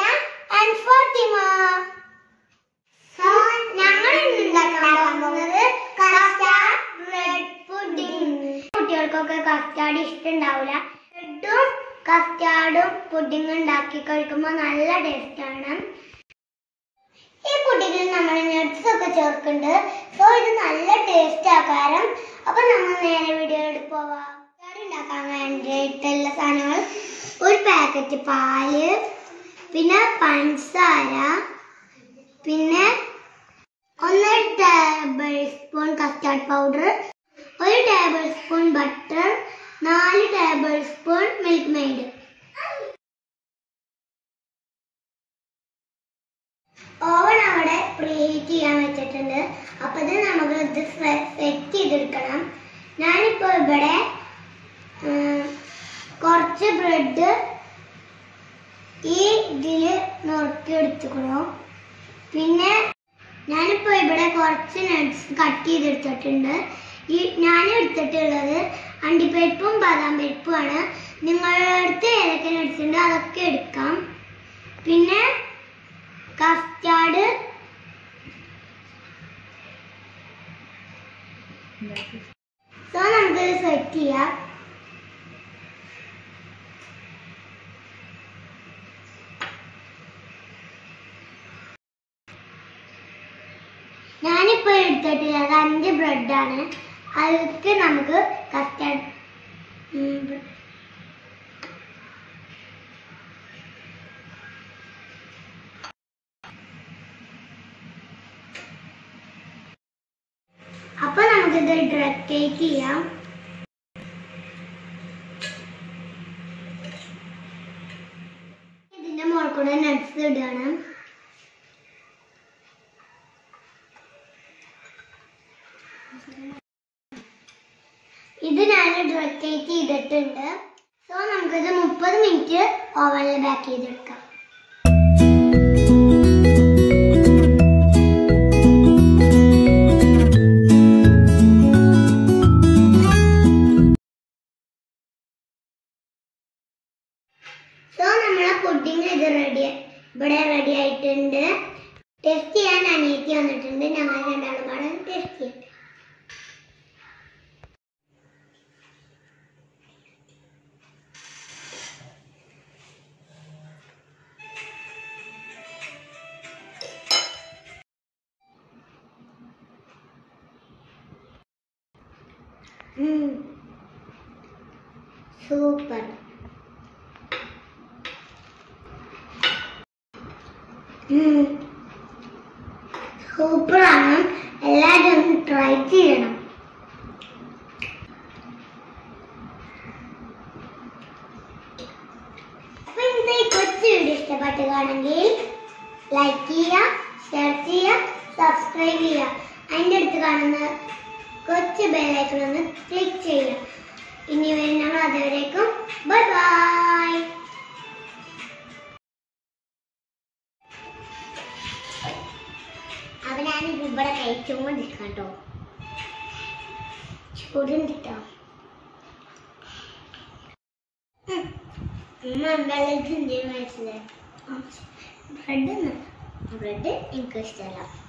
and Fathima ഞങ്ങൾ ഇന്ന് ഉണ്ടാക്കാൻ പോകുന്നത് കസ്റ്റാർഡ് ബ്രെഡ് പുഡിംഗ് കുട്ടികൾക്കൊക്കെ കസ്റ്റാർഡ് ഇഷ്ടമുണ്ടാവില്ല ബ്രെഡും കസ്റ്റാർഡും പുഡിംഗ് ഉണ്ടാക്കി കഴിക്കുമ്പോൾ നല്ല ടേസ്റ്റ് ആണ് ഈ പുഡിങ്ങിൽ നമ്മൾ നട്ട്സ് ഒക്കെ ചേർക്കുന്നുണ്ട് സോ ഇത് നല്ല ടേസ്റ്റ് ആക്കാരം അപ്പൊ നമ്മൾ നേരെ വീഡിയോയിലോട്ട് പോവാം കറി ഉണ്ടാക്കാൻ വേണ്ടിയിട്ടുള്ള സാധനങ്ങൾ ഒരു പാക്കറ്റ് പാല് പിന്നെ പഞ്ചസാര പിന്നെ ഒന്നര ടേബിൾ സ്പൂൺ കസ്റ്റാർഡ് പൗഡർ ഒരു ടേബിൾ സ്പൂൺ ബട്ടർ നാല് tablespoon Milkmaid oven അവിടെ പ്രീഹീറ്റ് ചെയ്യാൻ വെച്ചിട്ടുണ്ട് അപ്പൊ ഇത് നമുക്ക് ഇത് സെറ്റ് ചെയ്തെടുക്കണം ഞാനിപ്പോ ഇവിടെ ഉം, കുറച്ച് ബ്രെഡ് ഈ ഇതില് നുറുക്കി എടുത്തുക്കണു പിന്നെ ഞാനിപ്പോ ഇവിടെ കുറച്ച് നട്ട്സ് കട്ട് ചെയ്തെടുത്തിട്ടുണ്ട് ഈ ഞാൻ എടുത്തിട്ടുള്ളത് അണ്ടിപ്പരിപ്പും ബാദാം പരിപ്പുമാണ് നിങ്ങളുടെ അടുത്ത് ഏതൊക്കെ നട്ട്സ് ഉണ്ട് അതൊക്കെ എടുക്കാം പിന്നെ കസ്റ്റാർഡ് സോ നമുക്ക് സെറ്റ് ചെയ്യാം ഞാനിപ്പോ എടുത്തിട്ടുള്ളത് അഞ്ച് ബ്രെഡാണ് അതിലേക്ക് നമുക്ക് കസ്റ്റാർഡ് അപ്പൊ നമുക്കിത് ഡ്രക്കേറ്റ് ചെയ്യാം ഇതിന്റെ മുകളിൽ കൂടെ നട്ട്സ് ഇടണം ഇത് ഞാൻ ഡ്രക്കേറ്റ് ചെയ്തിട്ടുണ്ട് സോ നമുക്കിത് മുപ്പത് മിനിറ്റ് ഓവനിൽ ബാക്ക് ചെയ്തെടുക്കാം സോ നമ്മളെ പുഡിംഗ് ഇത് റെഡി ഇവിടെ റെഡി ആയിട്ടുണ്ട് ടെസ്റ്റ് ചെയ്യാൻ അനിയത്തി വന്നിട്ടുണ്ട് ഞങ്ങൾ രണ്ടാളും പാടെ ടെസ്റ്റ് ചെയ്യാം സൂപ്പർ സൂപ്പറാണ് എല്ലാവരും ഒന്ന് ട്രൈ ചെയ്യണം അപ്പൊ ഇന്നത്തെ ഈ കൊച്ചു വീഡിയോ ഇഷ്ടപ്പെട്ടുകയാണെങ്കിൽ ലൈക്ക് ചെയ്യുക ഷെയർ ചെയ്യുക സബ്സ്ക്രൈബ് ചെയ്യുക അതിൻ്റെ അടുത്ത് കാണുന്ന കൊച്ചു ബെല്ലൈക്കൺ ഒന്ന് ക്ലിക്ക് ചെയ്യുക ഇനി വരുന്ന അതുവരേക്കും ബൈ ബൈ അവനാണ് ഇവിടെ കഴിച്ചുകൊണ്ടിരിക്കാം കേട്ടോ ചൂടുണ്ടിട്ടോ ഉമ്മ എന്തായാലും മനസ്സിലായി ബ്രെഡ് ബ്രെഡ് എനിക്ക് ഇഷ്ടമല്ല